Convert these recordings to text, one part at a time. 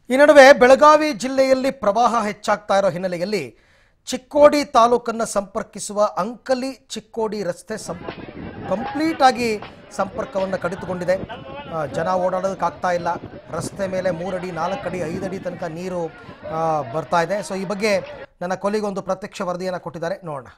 ಈ ನಡುವೆ ಬೆಳಗಾವಿ ಜಿಲ್ಲೆಯಲ್ಲಿ ಪ್ರವಾಹ ಹೆಚ್ಚಾಗ್ತಾ ಇರೋ ಹಿನ್ನೆಲೆಯಲ್ಲಿ ಚಿಕ್ಕೋಡಿ ತಾಲೂಕನ್ನು ಸಂಪರ್ಕಿಸುವ ಅಂಕಲಿ ಚಿಕ್ಕೋಡಿ ರಸ್ತೆ ಸಂ ಕಂಪ್ಲೀಟ್ ಆಗಿ ಸಂಪರ್ಕವನ್ನು ಕಡಿತುಕೊಂಡಿದೆ ಆ, ಜನ ಓಡಾಡೋದಕ್ಕಾಗ್ತಾ ಇಲ್ಲ ರಸ್ತೆ ಮೇಲೆ ಮೂರಡಿ ನಾಲ್ಕಡಿ ಐದಡಿ ತನಕ ನೀರು ಆ, ಬರ್ತಾ ಇದೆ ಸೊ ಈ ಬಗ್ಗೆ ನನ್ನ ಕೊಲಿಗೊಂದು ಪ್ರತ್ಯಕ್ಷ ವರದಿಯನ್ನು ಕೊಟ್ಟಿದ್ದಾರೆ ನೋಡೋಣ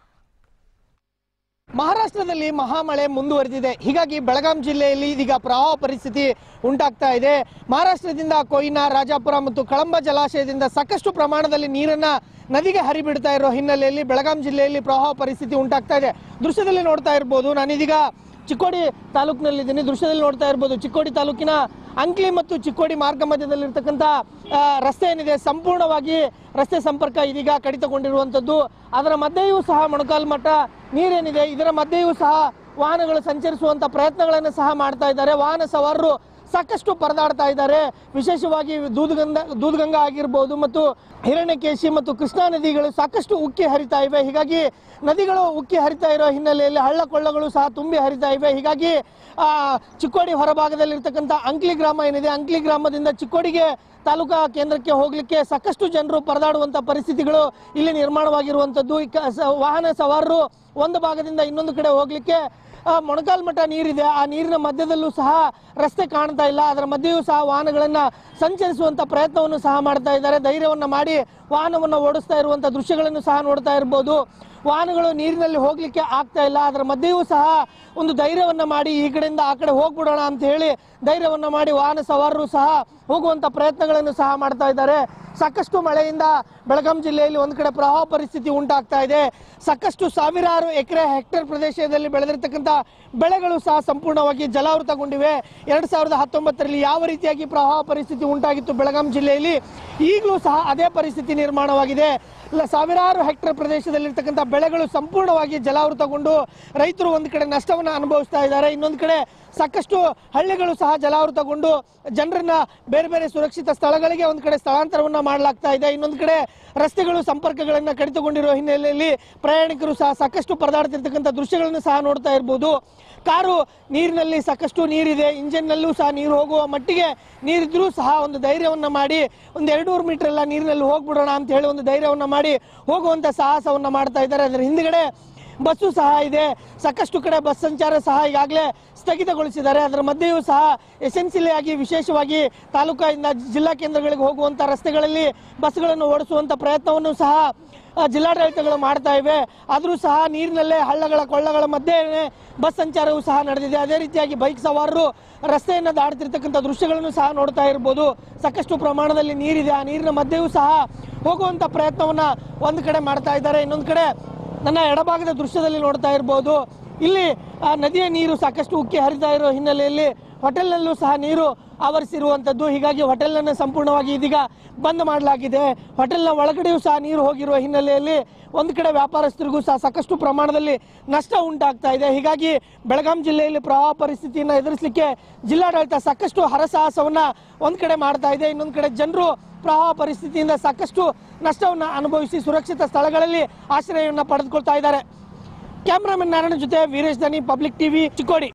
ಮಹಾರಾಷ್ಟ್ರದಲ್ಲಿ ಮಹಾಮಳೆ ಮುಂದುವರೆದಿದೆ ಹೀಗಾಗಿ ಬೆಳಗಾಂ ಜಿಲ್ಲೆಯಲ್ಲಿ ಇದೀಗ ಪ್ರವಾಹ ಪರಿಸ್ಥಿತಿ ಉಂಟಾಗ್ತಾ ಇದೆ ಮಹಾರಾಷ್ಟ್ರದಿಂದ ಕೊಯ್ನಾ ರಾಜಾಪುರ ಮತ್ತು ಕಳಂಬ ಜಲಾಶಯದಿಂದ ಸಾಕಷ್ಟು ಪ್ರಮಾಣದಲ್ಲಿ ನೀರನ್ನ ನದಿಗೆ ಹರಿಬಿಡ್ತಾ ಇರೋ ಹಿನ್ನೆಲೆಯಲ್ಲಿ ಬೆಳಗಾಂ ಜಿಲ್ಲೆಯಲ್ಲಿ ಪ್ರವಾಹ ಪರಿಸ್ಥಿತಿ ಉಂಟಾಗ್ತಾ ಇದೆ ದೃಶ್ಯದಲ್ಲಿ ನೋಡ್ತಾ ಇರ್ಬೋದು ನಾನಿದೀಗ ಚಿಕ್ಕೋಡಿ ತಾಲೂಕಿನಲ್ಲಿದ್ದೀನಿ ದೃಶ್ಯದಲ್ಲಿ ನೋಡ್ತಾ ಇರ್ಬೋದು ಚಿಕ್ಕೋಡಿ ತಾಲೂಕಿನ ಅಂಕ್ಲಿ ಮತ್ತು ಚಿಕ್ಕೋಡಿ ಮಾರ್ಗ ಮಧ್ಯದಲ್ಲಿರ್ತಕ್ಕಂಥ ಆ, ರಸ್ತೆ ಏನಿದೆ ಸಂಪೂರ್ಣವಾಗಿ ರಸ್ತೆ ಸಂಪರ್ಕ ಇದೀಗ ಕಡಿತಗೊಂಡಿರುವಂಥದ್ದು ಅದರ ಮಧ್ಯೆಯೂ ಸಹ ಮೊಣಕಾಲು ಮಟ್ಟ ನೀರೇನಿದೆ ಇದರ ಮಧ್ಯೆಯೂ ಸಹ ವಾಹನಗಳು ಸಂಚರಿಸುವಂತ ಪ್ರಯತ್ನಗಳನ್ನು ಸಹ ಮಾಡ್ತಾ ಇದ್ದಾರೆ ವಾಹನ ಸವಾರರು ಸಾಕಷ್ಟು ಪರದಾಡ್ತಾ ಇದ್ದಾರೆ ವಿಶೇಷವಾಗಿ ದೂದಗಂಗಾ ದೂದಗಂಗಾ ಆಗಿರ್ಬೋದು ಮತ್ತು ಹಿರಣ್ಯಕೇಶಿ ಮತ್ತು ಕೃಷ್ಣಾ ನದಿಗಳು ಸಾಕಷ್ಟು ಉಕ್ಕಿ ಹರಿತಾ ಇವೆ ಹೀಗಾಗಿ ನದಿಗಳು ಉಕ್ಕಿ ಹರಿತಾ ಇರೋ ಹಿನ್ನೆಲೆಯಲ್ಲಿ ಹಳ್ಳ ಕೊಳ್ಳಗಳು ಸಹ ತುಂಬಿ ಹರಿತಾ ಇವೆ ಹೀಗಾಗಿ ಆ, ಚಿಕ್ಕೋಡಿ ಹೊರಭಾಗದಲ್ಲಿರ್ತಕ್ಕಂಥ ಅಂಕ್ಲಿ ಗ್ರಾಮ ಏನಿದೆ ಅಂಕ್ಲಿ ಗ್ರಾಮದಿಂದ ಚಿಕ್ಕೋಡಿಗೆ ತಾಲೂಕಾ ಕೇಂದ್ರಕ್ಕೆ ಹೋಗ್ಲಿಕ್ಕೆ ಸಾಕಷ್ಟು ಜನರು ಪರದಾಡುವಂತ ಪರಿಸ್ಥಿತಿಗಳು ಇಲ್ಲಿ ನಿರ್ಮಾಣವಾಗಿರುವಂತದ್ದು ಈ ಕ- ಸ- ವಾಹನ ಸವಾರರು ಒಂದು ಭಾಗದಿಂದ ಇನ್ನೊಂದು ಕಡೆ ಹೋಗ್ಲಿಕ್ಕೆ ಆ, ಮೊಣಕಾಲ್ ಮಟ್ಟ ನೀರಿದೆ ಆ ನೀರಿನ ಮಧ್ಯದಲ್ಲೂ ಸಹ ರಸ್ತೆ ಕಾಣ್ತಾ ಇಲ್ಲ ಅದರ ಮಧ್ಯೆಯೂ ಸಹ ವಾಹನಗಳನ್ನ ಸಂಚರಿಸುವಂತ ಪ್ರಯತ್ನವನ್ನು ಸಹ ಮಾಡ್ತಾ ಇದ್ದಾರೆ ಧೈರ್ಯವನ್ನ ಮಾಡಿ ವಾಹನವನ್ನ ಓಡಿಸ್ತಾ ಇರುವಂತ ದೃಶ್ಯಗಳನ್ನು ಸಹ ನೋಡ್ತಾ ಇರ್ಬೋದು ವಾಹನಗಳು ನೀರಿನಲ್ಲಿ ಹೋಗ್ಲಿಕ್ಕೆ ಆಗ್ತಾ ಇಲ್ಲ ಅದರ ಮಧ್ಯೆಯೂ ಸಹ ಒಂದು ಧೈರ್ಯವನ್ನ ಮಾಡಿ ಈ ಕಡೆಯಿಂದ ಆ ಕಡೆ ಹೋಗ್ಬಿಡೋಣ ಅಂತ ಹೇಳಿ ಧೈರ್ಯವನ್ನ ಮಾಡಿ ವಾಹನ ಸವಾರರು ಸಹ ಹೋಗುವಂತ ಪ್ರಯತ್ನಗಳನ್ನು ಸಹ ಮಾಡ್ತಾ ಇದ್ದಾರೆ ಸಾಕಷ್ಟು ಮಳೆಯಿಂದ ಬೆಳಗಾಂ ಜಿಲ್ಲೆಯಲ್ಲಿ ಒಂದು ಕಡೆ ಪ್ರವಾಹ ಪರಿಸ್ಥಿತಿ ಉಂಟಾಗ್ತಾ ಇದೆ ಸಾಕಷ್ಟು ಸಾವಿರಾರು ಎಕರೆ ಹೆಕ್ಟೇರ್ ಪ್ರದೇಶದಲ್ಲಿ ಬೆಳೆದಿರ್ತಕ್ಕಂಥ ಬೆಳೆಗಳು ಸಹ ಸಂಪೂರ್ಣವಾಗಿ ಜಲಾವೃತಗೊಂಡಿವೆ ಎರಡ್ ಸಾವಿರದ ಹತ್ತೊಂಬತ್ತರಲ್ಲಿ ಯಾವ ರೀತಿಯಾಗಿ ಪ್ರವಾಹ ಪರಿಸ್ಥಿತಿ ಉಂಟಾಗಿತ್ತು ಬೆಳಗಾಂ ಜಿಲ್ಲೆಯಲ್ಲಿ ಈಗಲೂ ಸಹ ಅದೇ ಪರಿಸ್ಥಿತಿ ನಿರ್ಮಾಣವಾಗಿದೆ ಲ- ಸಾವಿರಾರು ಹೆಕ್ಟೇರ್ ಪ್ರದೇಶದಲ್ಲಿರ್ತಕ್ಕಂಥ ಬೆಳೆಗಳು ಸಂಪೂರ್ಣವಾಗಿ ಜಲಾವೃತಗೊಂಡು ರೈತರು ಒಂದು ಕಡೆ ನಷ್ಟವನ್ನು ಅನುಭವಿಸ್ತಾ ಇದ್ದಾರೆ ಇನ್ನೊಂದು ಕಡೆ ಸಾಕಷ್ಟು ಹಳ್ಳಿಗಳು ಸಹ ಜಲಾವೃತಗೊಂಡು ಜನರನ್ನ ಬೇರೆ ಬೇರೆ ಸುರಕ್ಷಿತ ಸ್ಥಳಗಳಿಗೆ ಒಂದು ಕಡೆ ಸ್ಥಳಾಂತರವನ್ನ ಮಾಡಲಾಗ್ತಾ ಇದೆ ಇನ್ನೊಂದು ಕಡೆ ರಸ್ತೆಗಳು ಸಂಪರ್ಕಗಳನ್ನ ಕಡಿತಗೊಂಡಿರುವ ಹಿನ್ನೆಲೆಯಲ್ಲಿ ಪ್ರಯಾಣಿಕರು ಸಹ ಸಾಕಷ್ಟು ಪರದಾಡ್ತಿರ್ತಕ್ಕಂಥ ದೃಶ್ಯಗಳನ್ನು ಸಹ ನೋಡ್ತಾ ಇರ್ಬೋದು ಕಾರು ನೀರಿನಲ್ಲಿ ಸಾಕಷ್ಟು ನೀರಿದೆ ಇಂಜಿನ್ನಲ್ಲೂ ಸಹ ನೀರು ಹೋಗುವ ಮಟ್ಟಿಗೆ ನೀರಿದ್ರೂ ಸಹ ಒಂದು ಧೈರ್ಯವನ್ನ ಮಾಡಿ ಒಂದು ಎರಡೂರು ಮೀಟರ್ ಎಲ್ಲ ನೀರಿನಲ್ಲಿ ಹೋಗ್ಬಿಡೋಣ ಅಂತ ಹೇಳಿ ಒಂದು ಧೈರ್ಯವನ್ನ ಮಾಡಿ ಹೋಗುವಂತ ಸಾಹಸವನ್ನ ಮಾಡ್ತಾ ಇದ್ದಾರೆ ಅದರ ಹಿಂದ್ಗಡೆ ಬಸ್ಸು ಸಹ ಇದೆ ಸಾಕಷ್ಟು ಕಡೆ ಬಸ್ ಸಂಚಾರ ಸಹ ಈಗಾಗಲೇ ಸ್ಥಗಿತಗೊಳಿಸಿದ್ದಾರೆ ಅದರ ಮಧ್ಯೆಯೂ ಸಹ ಎಸೆನ್ಸಿಲಿ ಆಗಿ ವಿಶೇಷವಾಗಿ ತಾಲೂಕಿಂದ ಜಿಲ್ಲಾ ಕೇಂದ್ರಗಳಿಗೆ ಹೋಗುವಂತ ರಸ್ತೆಗಳಲ್ಲಿ ಬಸ್ಗಳನ್ನು ಓಡಿಸುವಂತ ಪ್ರಯತ್ನವನ್ನು ಸಹ ಆ, ಜಿಲ್ಲಾಡಳಿತಗಳು ಮಾಡ್ತಾ ಇವೆ ಆದರೂ ಸಹ ನೀರಿನಲ್ಲೇ ಹಳ್ಳಗಳ ಕೊಳ್ಳಗಳ ಮಧ್ಯೆ ಬಸ್ ಸಂಚಾರವೂ ಸಹ ನಡೆದಿದೆ ಅದೇ ರೀತಿಯಾಗಿ ಬೈಕ್ ಸವಾರರು ರಸ್ತೆಯನ್ನು ದಾಡ್ತಿರ್ತಕ್ಕಂಥ ದೃಶ್ಯಗಳನ್ನು ಸಹ ನೋಡ್ತಾ ಇರ್ಬೋದು ಸಾಕಷ್ಟು ಪ್ರಮಾಣದಲ್ಲಿ ನೀರಿದೆ ಆ ನೀರಿನ ಮಧ್ಯೆಯೂ ಸಹ ಹೋಗುವಂತ ಪ್ರಯತ್ನವನ್ನ ಒಂದು ಕಡೆ ಮಾಡ್ತಾ ಇದ್ದಾರೆ ಇನ್ನೊಂದು ಕಡೆ ನನ್ನ ಎಡಭಾಗದ ದೃಶ್ಯದಲ್ಲಿ ನೋಡ್ತಾ ಇರ್ಬೋದು ಇಲ್ಲಿ ಆ ನದಿಯ ನೀರು ಸಾಕಷ್ಟು ಉಕ್ಕಿ ಹರಿತಾ ಇರೋ ಹಿನ್ನೆಲೆಯಲ್ಲಿ ಹೋಟೆಲ್ನಲ್ಲೂ ಸಹ ನೀರು ಆವರಿಸಿರುವಂಥದ್ದು ಹೀಗಾಗಿ ಹೋಟೆಲ್ನನ್ನು ಸಂಪೂರ್ಣವಾಗಿ ಇದೀಗ ಬಂದ್ ಮಾಡಲಾಗಿದೆ ಹೋಟೆಲ್ನ ಒಳಗಡೆಯೂ ಸಹ ನೀರು ಹೋಗಿರುವ ಹಿನ್ನೆಲೆಯಲ್ಲಿ ಒಂದು ಕಡೆ ವ್ಯಾಪಾರಸ್ಥರಿಗೂ ಸಹ ಸಾಕಷ್ಟು ಪ್ರಮಾಣದಲ್ಲಿ ನಷ್ಟ ಉಂಟಾಗ್ತಾ ಇದೆ ಹೀಗಾಗಿ ಬೆಳಗಾಂ ಜಿಲ್ಲೆಯಲ್ಲಿ ಪ್ರವಾಹ ಪರಿಸ್ಥಿತಿಯನ್ನು ಎದುರಿಸಲಿಕ್ಕೆ ಜಿಲ್ಲಾಡಳಿತ ಸಾಕಷ್ಟು ಹರಸಾಹಸವನ್ನ ಒಂದ್ ಕಡೆ ಮಾಡ್ತಾ ಇದೆ ಇನ್ನೊಂದು ಕಡೆ ಜನರು ಪ್ರವಾಹ ಪರಿಸ್ಥಿತಿಯಿಂದ ಸಾಕಷ್ಟು ನಷ್ಟವನ್ನ ಅನುಭವಿಸಿ ಸುರಕ್ಷಿತ ಸ್ಥಳಗಳಲ್ಲಿ ಆಶ್ರಯವನ್ನು ಪಡೆದುಕೊಳ್ತಾ ಇದ್ದಾರೆ ಕ್ಯಾಮ್ರಾಮನ್ ನಾರಾಯಣ ಜೊತೆ ವೀರೇಶ್ ದನಿ ಪಬ್ಲಿಕ್ ಟಿವಿ ಚಿಕ್ಕೋಡಿ